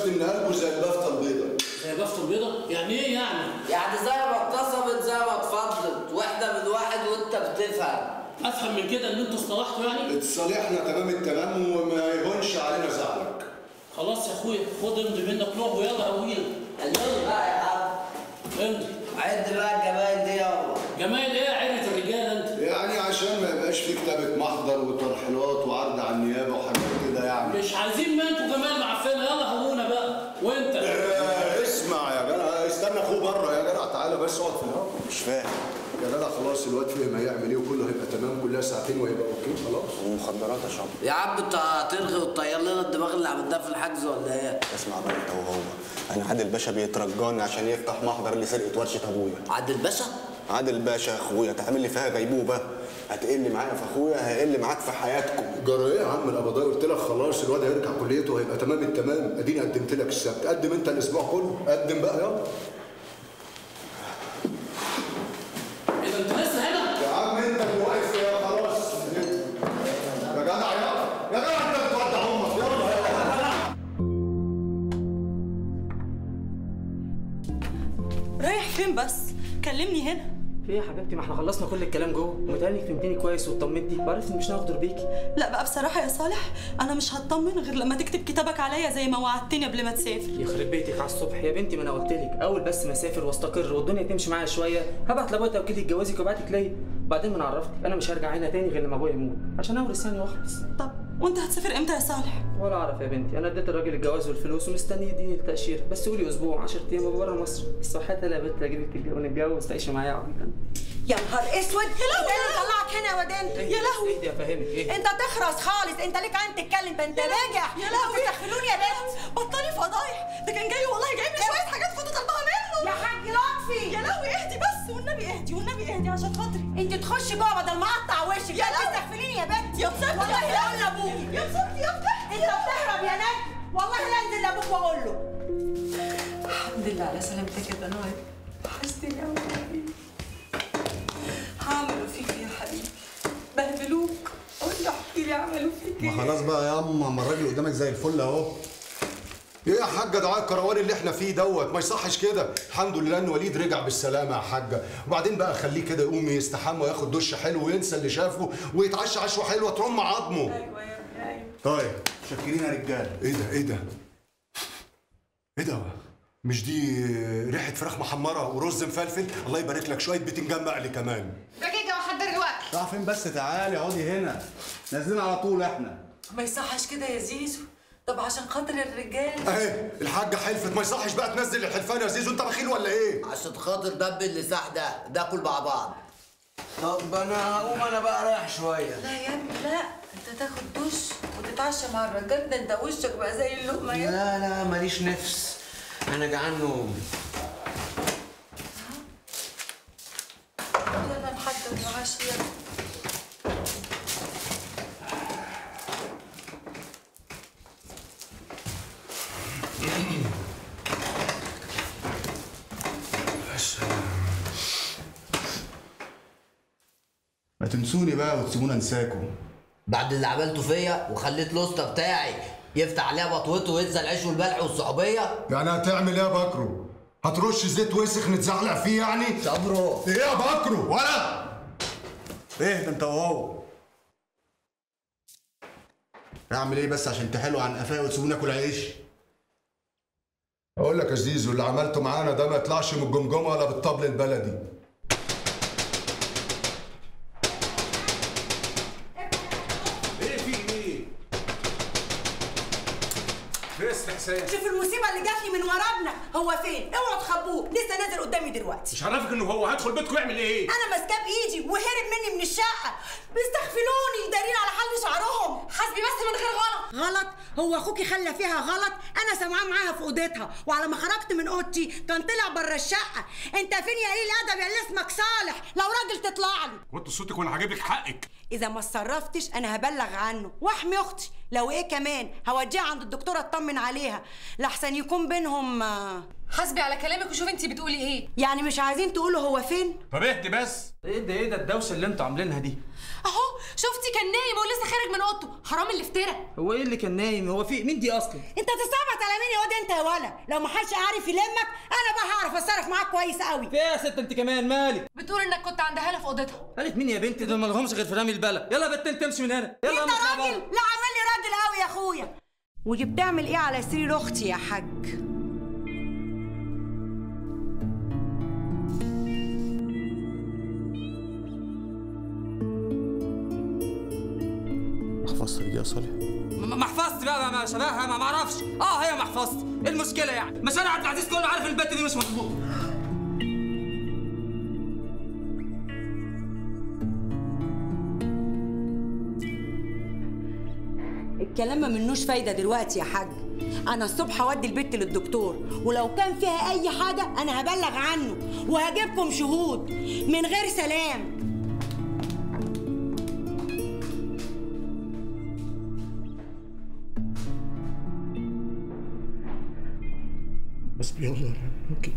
ان قلبه زي البافته البيضاء زي بافته البيضة يعني ايه يعني؟ يعني زي ما اتصبت زي ما اتفضلت واحدة من واحد وانت بتفهم افهم من كده ان انتوا اصطلحتوا يعني؟ اتصالحنا تمام التمام وما يهونش علينا زعلك خلاص يا اخويا خد امضي منك روح ويلا هويل يلا بقى يا عم امضي عد بقى الجمايل دي يلا جمايل ايه عيلة الرجالة انت؟ يعني عشان ما يبقاش في كتابة محضر وترحيلات وعرض على النيابة وحاجات كده يعني مش عايزين ما انتوا جمال معفنة يلا هوونا بقى وانت آه، اسمع يا جدع استنى اخوه بره يا جدع تعالى بس اقعد في الهوا مش فاهم يا جدع خلاص الواد فهم هيعمل ايه وكله هيبقى تمام كلها ساعتين وهيبقى اوكي خلاص ومخدرات يا شعب يا عم انت هتلغي وتطير لنا الدماغ اللي عملناها في الحجز ولا ايه؟ اسمع بقى انت وهو انا عادل باشا بيترجاني عشان يفتح محضر لسرقه ورشه ابويا عادل باشا؟ عادل باشا يا اخويا تعمل لي فيها غيبوبه هتقل معايا في اخويا هيقل معاك في حياتكم جرى ايه يا عم القبضاء قلت لك خلاص الواد هيرجع كليته وهيبقى تمام التمام اديني قدمت لك السبت قدم انت الاسبوع كله قدم بقى يلا ايه ده انت لسه هنا؟ يا عم انت اللي واقف يا خلاص يا جدع يلا يا جدع انت بتودع امك يلا يلا رايح فين بس كلمني هنا في ايه يا حبيبتي ما احنا خلصنا كل الكلام جوه ومتهيألي فهمتني كويس واطمنتي وعرفت اني مش هغدر بيكي لا بقى بصراحه يا صالح انا مش هطمن غير لما تكتب كتابك عليا زي ما وعدتني قبل ما تسافر يخرب بيتك على الصبح يا بنتي ما انا قلت لك اول بس ما اسافر واستقر والدنيا تمشي معايا شويه هبعت لابويا توكيل يتجوزك وابعتك ليا وبعدين ما انا عرفتك انا مش هرجع هنا تاني غير لما ابويا يموت عشان اورث يعني واخلص طب وانت هتسافر امتى يا صالح ولا اعرف يا بنتي انا اديت الراجل الجواز والفلوس ومستني يديني التاشيره بس قولي اسبوع 10 ايام وابقى بره مصر الصحات لا بنت اجيبك تتج- ونتجوز تعيشي معايا عبيطه يا نهار اسود يا لهوي. ده اللي طلعك هنا يا واد انت يا لهوي. اهدي افهمك ايه انت تخرس خالص انت ليك عين تتكلم ده انت راجع يا لهوي تستغفلوني يا بنت بطلي فضايح ده كان جاي والله جايب لي شويه حاجات كنت طالباها منه يا حاج لطفي يا لهوي اهدي بس والنبي اهدي والنبي اهدي عشان خاطري انت تخشي جوه بدل ما اقطع وشك يا لا لهوي. تستغفليني يا بنت يا بسرعة والله يا لا اقول لابوك يا بسرعة يا بسرعة انت بتهرب يا نجم والله لا انزل لابوك واقول له الحمد لله على سلامتك يا بنات وحشتني قوي يا حبيبي عملوا فيك إيه يا حبيبي بهدلوك قول لي احكي لي عملوا فيك ما ايه خلاص بقى يا اما ما الراجل قدامك زي الفل اهو ايه يا حاجه دعاء الكروان اللي احنا فيه دوت ما يصحش كده الحمد لله ان وليد رجع بالسلامه يا حاجه وبعدين بقى خليه كده يقوم يستحمى وياخد دش حلو وينسى اللي شافه ويتعشى عشوه حلوه ترم عظمه ايوه يا ابني ايوه طيب شاكرين يا رجاله ايه ده ايه ده ايه ده مش دي ريحه فراخ محمره ورز مفلفل الله يبارك لك شويه بتنجان مقلي كمان دقيقة وحضر الوقت راح فين بس تعالي اقعدي هنا نازلين على طول احنا ما يصحش كده يا زيزو طب عشان خاطر الرجال اهي الحاجه حلفت ما يصحش بقى تنزل الحلفان يا زيزو انت بخيل ولا ايه عشان خاطر دب اللساح ده ناكل مع بعض طب انا هقوم انا بقى رايح شويه لا يا ابني لا انت تاخد دش وتتعشى مع الرجال ده انت وشك بقى زي اللقمه يا ابني. لا لا ماليش نفس انا جعان نوم يلا نحضر العشاء يلا ما تنسوني بقى وتسيبونا انساكم بعد اللي عملته فيا وخليت الاسطى بتاعي يفتح عليها بطوته وينسى العيش والملح والصحوبيه يعني هتعمل ايه يا بكرو هترش زيت وسخ نتزعلق فيه يعني صبره ايه يا بكرو ولا ايه ده انت وهو اعمل ايه بس عشان تحلوا عن قفايا وتسيبوني اكل عيش اقول لك يا زيزو اللي عملته معانا ده ما يطلعش من الجمجمه ولا بالطبل البلدي ايه في ايه بس حسين شوف المصيبه اللي جات لي من ورابنا هو فين اوعوا تخبوه لسه نازل قدامي دلوقتي مش عارفك انه هو هدخل بيتكم يعمل ايه انا ماسكاه بايدي وهرب مني من الشقه بيستغفلوني دارين على حل شعرهم حاسبي بس من غير غلط غلط هو اخوكي خلى فيها غلط انا سامعاه معاها في اوضتها وعلى ما خرجت من اوضتي كان طلع بره الشقه انت فين يا قليل ادب يا اللي اسمك صالح لو راجل تطلع لي وطي صوتك وانا هجيب لك حقك اذا ما اتصرفتش انا هبلغ عنه واحمي اختي لو ايه كمان هوديها عند الدكتوره اطمن عليها لحسن يكون بينهم آه، حاسبي على كلامك وشوفي انت بتقولي ايه يعني مش عايزين تقولوا هو فين طب اهدي بس ايه ده ايه ده الدوشه اللي انتوا عاملينها دي اهو شفتي كان نايم ولسه خارج من اوضته حرام اللي افترى هو ايه اللي كان نايم هو في مين دي اصلا انت تستعبط على مين يا واد انت يا ولا لو ما حدش عارف يلمك انا بقى هعرف اتصرف معاك كويس قوي في ايه يا ست انت كمان مالك بتقول انك كنت عند هاله في اوضتها قالت مين يا بنتي دول ما لهمش غير في رمي البلا يلا يا بنت انت امشي من هنا يلا انت يلا اطلع راجل بره. لا عامل لي راجل قوي يا اخويا ودي بتعمل ايه على سرير اختي يا حاج محفظتك دي يا صالح م- محفظتي بقى ما شبهها ما معرفش اه هي محفظتي ايه المشكله يعني مش انا عبد العزيز كله عارف ان البت دي مش مظبوط الكلام ما منوش فايده دلوقتي يا حاج انا الصبح اودي البت للدكتور ولو كان فيها اي حاجه انا هبلغ عنه وهجيبكم شهود من غير سلام حسبي الله ونعم الوكيل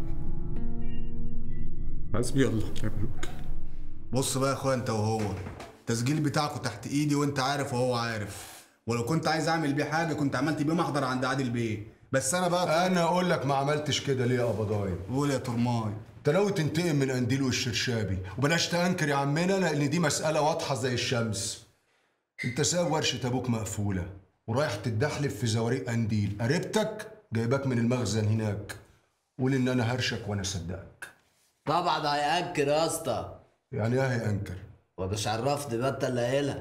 حسبي الله ونعم الوكيل بص بقى يا اخويا انت وهو التسجيل بتاعكوا تحت ايدي وانت عارف وهو عارف ولو كنت عايز اعمل بيه حاجه كنت عملت بيه محضر عند عادل بيه بس انا بقى انا اقول لك ما عملتش كده ليه يا قبضاي قول يا ترماي انت ناوي تنتقم من قنديل والشرشابي وبلاش تنكر يا عمنا لان دي مساله واضحه زي الشمس انت سايب ورشه ابوك مقفوله ورايح تتدحلف في زواريق قنديل قريبتك جايباك من المخزن هناك قول ان انا هرشك وانا اصدقك طبعا هيأنكر يا اسطى يعني ايه هينكر ومش عرفني بقى انت اللي قايلها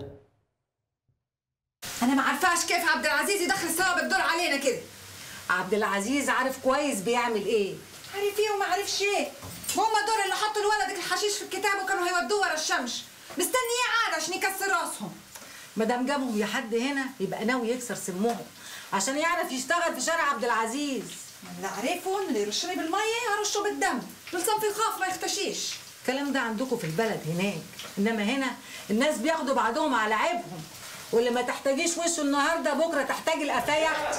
انا ما عارفاش كيف عبد العزيز يدخل الثواب الدور علينا كده عبد العزيز عارف كويس بيعمل ايه عارف ايه وما عارفش ايه ما هم دول اللي حطوا لولدك الحشيش في الكتاب وكانوا هيودوه ورا الشمس مستني ايه عاد عشان يكسر راسهم ما دام جابهم لحد هنا يبقى ناوي يكسر سمهم عشان يعرف يشتغل في شارع عبد العزيز اللي عارفهم اللي يرشني بالميه هرشه بالدم دول صنف يخاف ما يختشيش الكلام ده عندكم في البلد هناك انما هنا الناس بياخدوا بعضهم على عيبهم واللي ما تحتاجيش وشه النهارده بكره تحتاج القفايح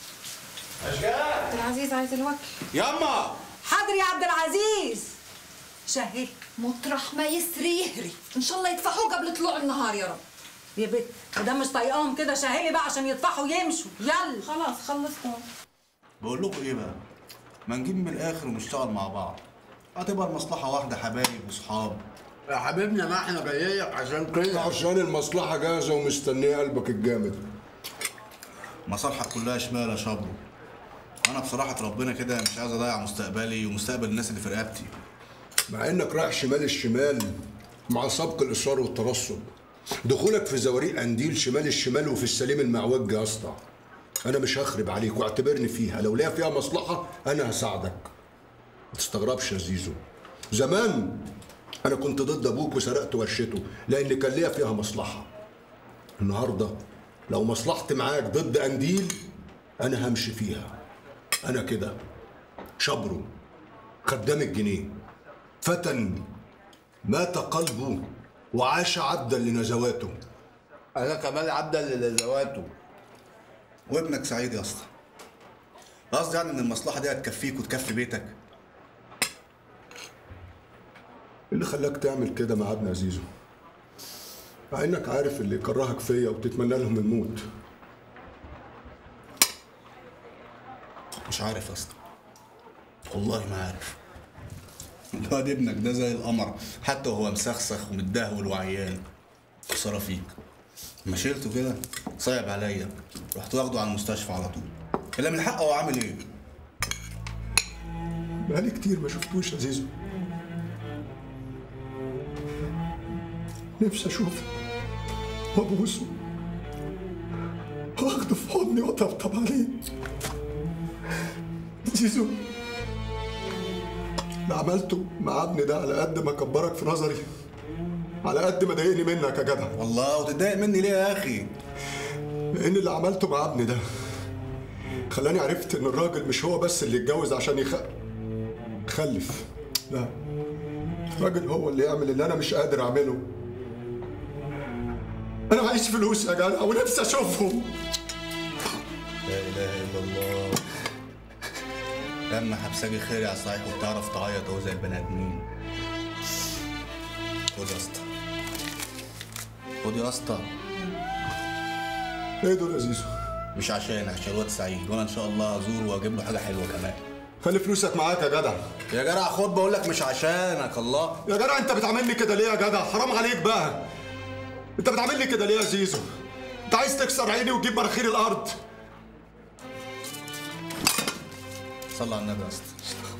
عبد العزيز عايز الوكل ياما حاضر يا عبد العزيز شهي مطرح ما يسري يهري ان شاء الله يدفعوه قبل طلوع النهار يا رب يا بنت ما دام مش طايقاهم كده شهلي بقى عشان يطفحوا يمشوا يلا خلاص خلصتهم بقول لكم ايه بقى ما نجيب من الاخر ونشتغل مع بعض هتبقى المصلحه واحده حبايب وصحاب يا حبيبنا ما احنا جايين عشان كده عشان المصلحه جاهزه ومستنيه قلبك الجامد مصالحك كلها شمال يا شابو انا بصراحه ربنا كده مش عايز اضيع مستقبلي ومستقبل الناس اللي في رقبتي مع انك رايح شمال الشمال مع سبق الاصرار والترصد دخولك في زواريق قنديل شمال الشمال وفي السليم المعوج يا اسطى انا مش هخرب عليك واعتبرني فيها لو ليها فيها مصلحه انا هساعدك ما تستغربش يا زيزو زمان انا كنت ضد ابوك وسرقت ورشته لان كان ليا فيها مصلحه النهارده لو مصلحتي معاك ضد قنديل انا همشي فيها انا كده شبرو خدام الجنيه فتى مات قلبه وعاش عبدا لنزواته انا كمان عبدا لنزواته وابنك سعيد يا اسطى قصدي يعني ان المصلحه دي هتكفيك وتكفي بيتك ايه اللي خلاك تعمل كده مع ابن عزيزو مع انك عارف اللي يكرهك فيا وتتمنى لهم الموت مش عارف يا اسطى والله ما عارف الواد ابنك ده زي القمر حتى وهو مسخسخ ومتدهول وعيان خساره فيك ما شلته كده صعب عليا رحت واخده على المستشفى على طول الا من حقه هو عامل ايه بقالي كتير ما شفتوش يا زيزو نفسي اشوفه وابوسه واخده في حضني واطبطب عليه زيزو اللي عملته مع ابني ده على قد ما كبرك في نظري على قد ما ضايقني منك يا جدع والله وتتضايق مني ليه يا اخي لان اللي عملته مع ابني ده خلاني عرفت ان الراجل مش هو بس اللي يتجوز عشان يخ... يخلف لا الراجل هو اللي يعمل اللي انا مش قادر اعمله انا عايز فلوس يا جدع ونفسي اشوفهم لا اله الا الله لما حبساجي خير يا صحيح وبتعرف تعيط اهو زي البني ادمين خد يا اسطى خد يا اسطى ايه دول يا زيزو مش عشان عشان الواد سعيد وانا ان شاء الله هزوره واجيب له حاجه حلوه كمان خلي فلوسك معاك يا جدع يا جدع خد بقول لك مش عشانك الله يا جدع انت بتعاملني كده ليه يا جدع حرام عليك بقى انت بتعاملني كده ليه يا زيزو انت عايز تكسر عيني وتجيب مناخير الارض صلى على النبي يا اسطى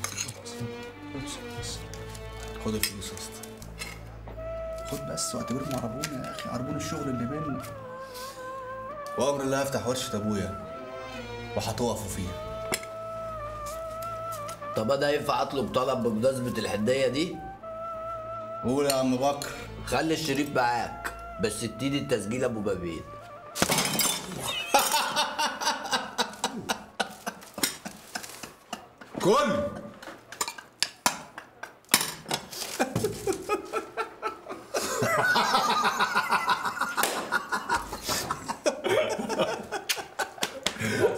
خد الفلوس يا اسطى خد بس واعتبرهم عربون يا اخي عربون الشغل اللي بينا وامر الله هفتح ورشه ابويا وهتقفوا فيها طب انا ينفع اطلب طلب بمناسبه الحديه دي قول يا عم بكر خلي الشريف معاك بس اديني التسجيل ابو بابين كل